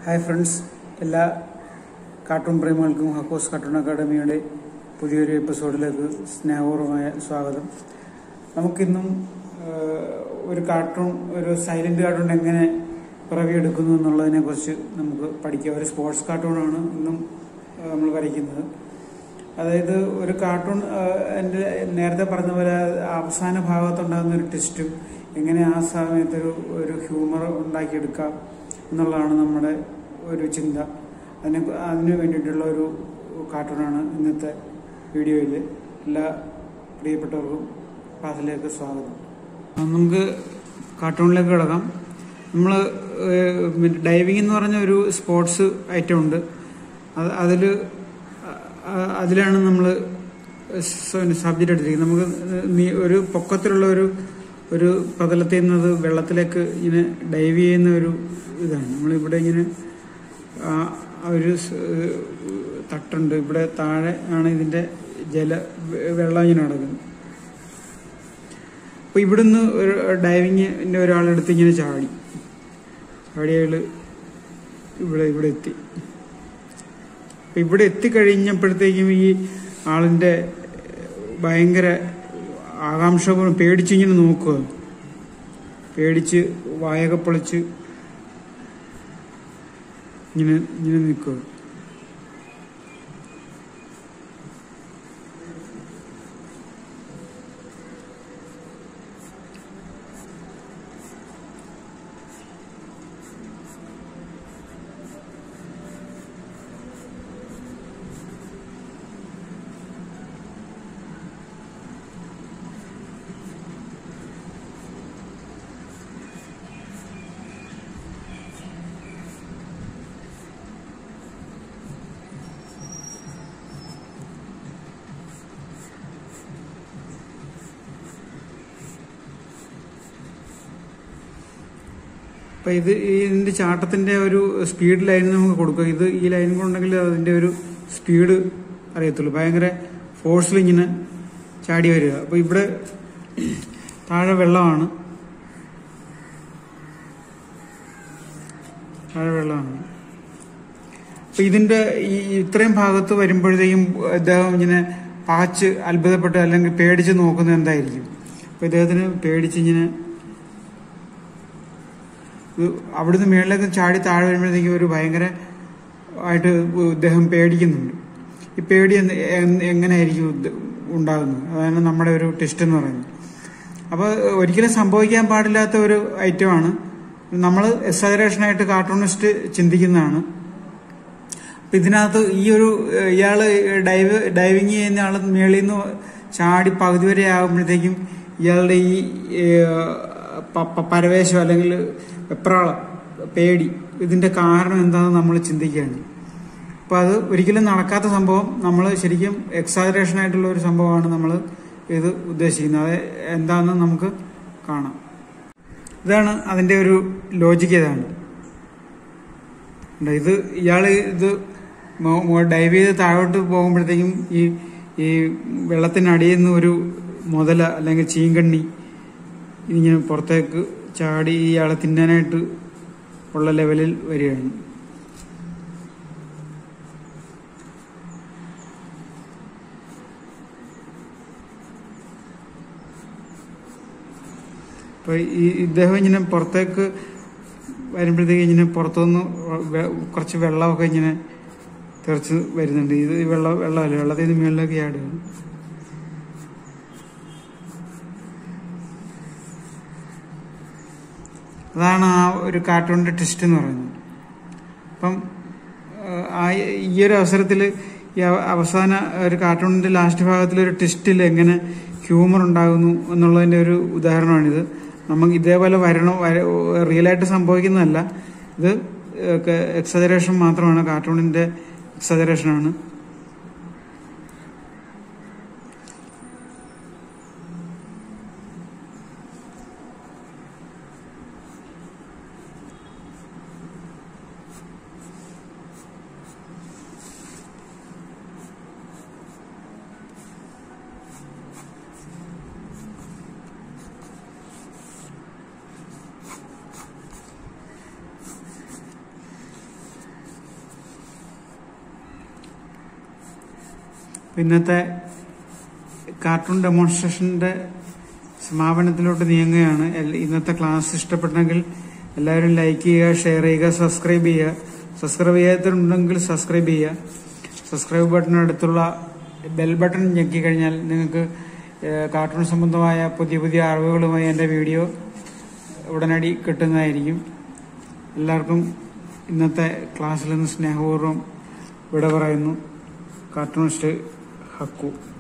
Hi friends എല്ലാ cartoon പ്രേമികൾക്കും ഹക്കോസ് കാർട്ടൂൺ അക്കാഡമിയുടെ പുതിയൊരു എപ്പിസോഡിലേക്ക് സ്നേഹപൂർവമായ സ്വാഗതം നമുക്കിന്നും ആ, ഒരു കാർട്ടൂൺ ഒരു സൈലന്റ് കാർട്ടൂൺ എങ്ങനെ പിറവിയെടുക്കുന്നു എന്നുള്ളതിനെ കുറിച്ച് നമുക്ക് പഠിക്കാം ഒരു സ്പോർട്സ് കാർട്ടൂണാണ് ഇന്നും ആ, നമ്മൾ വരയ്ക്കുന്നത് അതായത് ഒരു കാർട്ടൂൺ ആ, എൻ്റെ നേരത്തെ പറഞ്ഞ പോലെ അവസാന ഭാഗത്തുണ്ടാകുന്ന ഒരു ട്വിസ്റ്റും എങ്ങനെ ആ സമയത്ത് ഒരു ഒരു ഹ്യൂമർ ഉണ്ടാക്കിയെടുക്കാം എന്നുള്ളതാണ് നമ്മുടെ ഒരു ചിന്ത അതിന് അതിന് വേണ്ടിയിട്ടുള്ള ഒരു കാർട്ടൂണാണ് ഇന്നത്തെ വീഡിയോയിൽ എല്ലാ പ്രിയപ്പെട്ടവർക്കും ക്ലാസ്സിലേക്ക് സ്വാഗതം ആ, നമുക്ക് കാർട്ടൂണിലേക്ക് കിടക്കാം നമ്മൾ ഡൈവിംഗ് എന്ന് പറഞ്ഞ ഒരു സ്പോർട്സ് ഐറ്റം ഉണ്ട് അത് അതിൽ അതിലാണ് നമ്മൾ സബ്ജക്റ്റ് എടുത്തിരിക്കുന്നത് നമുക്ക് നീ- ഒരു പൊക്കത്തിലുള്ള ഒരു ഒരു പ്രതലത്തിൽ നിന്നത് വെള്ളത്തിലേക്ക് ഇങ്ങനെ ഡൈവ് ചെയ്യുന്ന ഒരു ഇതാണ് നമ്മളിവിടെ ഇങ്ങനെ ആ ആ ഒരു സ്- തട്ടുണ്ട് ഇവിടെ താഴെ ആണ് ഇതിന്റെ ജല വെള്ളം ഇങ്ങനെ നടക്കുന്നത് അപ്പൊ ഇവിടുന്ന് ഒരു ഡൈവിങ്ങിന്റെ ഒരാളെടുത്ത് ഇങ്ങനെ ചാടി ചാടി അയാള് ഇവിടെ ഇവിടെ എത്തി അപ്പൊ ഇവിടെ എത്തിക്കഴിഞ്ഞപ്പോഴത്തേക്കും ഈ ആളിന്റെ ഭയങ്കര ആകാംക്ഷപൂർവ്വം പേടിച്ചിങ്ങനെ നോക്കുക പേടിച്ച് വായൊക്കെ പൊളിച്ച് ഇങ്ങനെ ഇങ്ങനെ നിൽക്കുക അപ്പൊ ഇത് ഈ ഇതിന്റെ ചാട്ടത്തിന്റെ ഒരു സ്പീഡ് ലൈൻ നമുക്ക് കൊടുക്കുക ഇത് ഈ ലൈൻ കൊണ്ടെങ്കിൽ അതിന്റെ ഒരു സ്പീഡ് അറിയത്തുള്ളൂ ഭയങ്കര ഫോഴ്സിൽ ഇങ്ങനെ ചാടി വരിക അപ്പൊ ഇവിടെ താഴെ വെള്ളമാണ് താഴെ വെള്ളമാണ് അപ്പൊ ഇതിന്റെ ഈ ഇത്രയും ഭാഗത്ത് വരുമ്പോഴത്തേക്കും അദ്ദേഹം ഇങ്ങനെ പാച്ച് അത്ഭുതപ്പെട്ട് അല്ലെങ്കിൽ പേടിച്ച് നോക്കുന്നത് എന്തായിരിക്കും അപ്പൊ ഇദ്ദേഹത്തിന് പേടിച്ച് ഇങ്ങനെ ഇത് അവിടുന്ന് മേളിലേക്ക് ചാടി താഴെ വരുമ്പോഴത്തേക്കും ഒരു ഭയങ്കര ആയിട്ട് ഇദ്ദേഹം പേടിക്കുന്നുണ്ട് ഈ പേടി എന്ത് എ- എങ്ങനെയായിരിക്കും ഇത് ഉണ്ടാകുന്നത് അതാണ് നമ്മുടെ ഒരു ടെസ്റ്റ് എന്ന് പറയുന്നത് അപ്പോൾ ഒരിക്കലും സംഭവിക്കാൻ പാടില്ലാത്ത ഒരു ഐറ്റമാണ് നമ്മൾ എക്സാജറേഷനായിട്ട് കാർട്ടൂണിസ്റ്റ് ചിന്തിക്കുന്നതാണ് അപ്പൊ ഇതിനകത്ത് ഈ ഒരു ഏഹ്, ഇയാള് ഡൈവ് ഡൈവിങ് ചെയ്യുന്ന ആള് മേളിൽ നിന്ന് ചാടി പകുതി വരെ ആകുമ്പോഴത്തേക്കും ഇയാളുടെ ഈ ഏഹ്, പ- പ- പരവേശം അല്ലെങ്കിൽ വെപ്രാളം പേടി ഇതിന്റെ കാരണം എന്താണെന്ന് നമ്മൾ ചിന്തിക്കുകയാണ് അപ്പൊ അത് ഒരിക്കലും നടക്കാത്ത സംഭവം നമ്മൾ ശരിക്കും എക്സാജറേഷൻ ആയിട്ടുള്ള ഒരു സംഭവമാണ് നമ്മൾ ഇത് ഉദ്ദേശിക്കുന്നത് അത് എന്താണെന്ന് നമുക്ക് കാണാം ഇതാണ് അതിന്റെ ഒരു ലോജിക്ക് ഇതാണ് ഉണ്ട്. ഇത് ഇയാള് ഇത് മോ- മോ- ഡൈവ് ചെയ്ത് താഴോട്ട് പോകുമ്പോഴത്തേക്കും ഈ ഈ വെള്ളത്തിനടിയിൽ നിന്ന് ഒരു മുതല അല്ലെങ്കിൽ ചീങ്കണ്ണി ഇങ്ങനെ പുറത്തേക്ക് ചാടി ഇയാളെ തിന്നാനായിട്ട് ഉള്ള ലെവലിൽ വരികയാണ് അപ്പൊ ഈ ഇദ്ദേഹം ഇങ്ങനെ പുറത്തേക്ക് വരുമ്പോഴത്തേക്ക് ഇങ്ങനെ പുറത്തുനിന്ന് വെ- കുറച്ച് വെള്ളമൊക്കെ ഇങ്ങനെ തെറിച്ച് വരുന്നുണ്ട് ഇത് ഈ വെള്ളം വെള്ളമല്ല വെള്ളത്തിൽ നിന്ന് മുകളിലേക്ക് ചാടുകയാണ് അതാണ് ആ ഒരു കാർട്ടൂണിന്റെ ട്വിസ്റ്റ് എന്ന് പറയുന്നത് അപ്പം ഏഹ്, ആ ഈ ഒരു അവസരത്തിൽ ഈ അവ- അവസാന ഒരു കാർട്ടൂണിന്റെ ലാസ്റ്റ് ഭാഗത്തിൽ ഒരു ട്വിസ്റ്റിൽ എങ്ങനെ ഹ്യൂമർ ഉണ്ടാകുന്നു എന്നുള്ളതിന്റെ ഒരു ഉദാഹരണമാണിത് നമുക്ക് ഇതേപോലെ വരണോ റിയലായിട്ട് സംഭവിക്കുന്നതല്ല ഇത് എക്സജറേഷൻ മാത്രമാണ് കാർട്ടൂണിന്റെ എക്സജറേഷനാണ് ഇന്നത്തെ കാർട്ടൂൺ ഡെമോൺസ്ട്രേഷന്റെ സമാപനത്തിലോട്ട് നീങ്ങുകയാണ് എൽ- ഇന്നത്തെ ക്ലാസ് ഇഷ്ടപ്പെട്ടെങ്കിൽ എല്ലാവരും ലൈക്ക് ചെയ്യുക ഷെയർ ചെയ്യുക സബ്സ്ക്രൈബ് ചെയ്യുക സബ്സ്ക്രൈബ് ചെയ്യാത്തതുണ്ടെങ്കിൽ സബ്സ്ക്രൈബ് ചെയ്യുക സബ്സ്ക്രൈബ് ബട്ടണിനടുത്തുള്ള ബെൽ ബട്ടൺ ഞെക്കി കഴിഞ്ഞാൽ നിങ്ങൾക്ക് ഏഹ്, കാർട്ടൂൺ സംബന്ധമായ പുതിയ പുതിയ അറിവുകളുമായി എൻ്റെ വീഡിയോ ഉടനടി കിട്ടുന്നതായിരിക്കും എല്ലാവർക്കും ഇന്നത്തെ ക്ലാസ്സിൽ നിന്ന് സ്നേഹപൂർവ്വം വിട പറയുന്നു കാർട്ടൂണിസ്റ്റ് ഹക്കു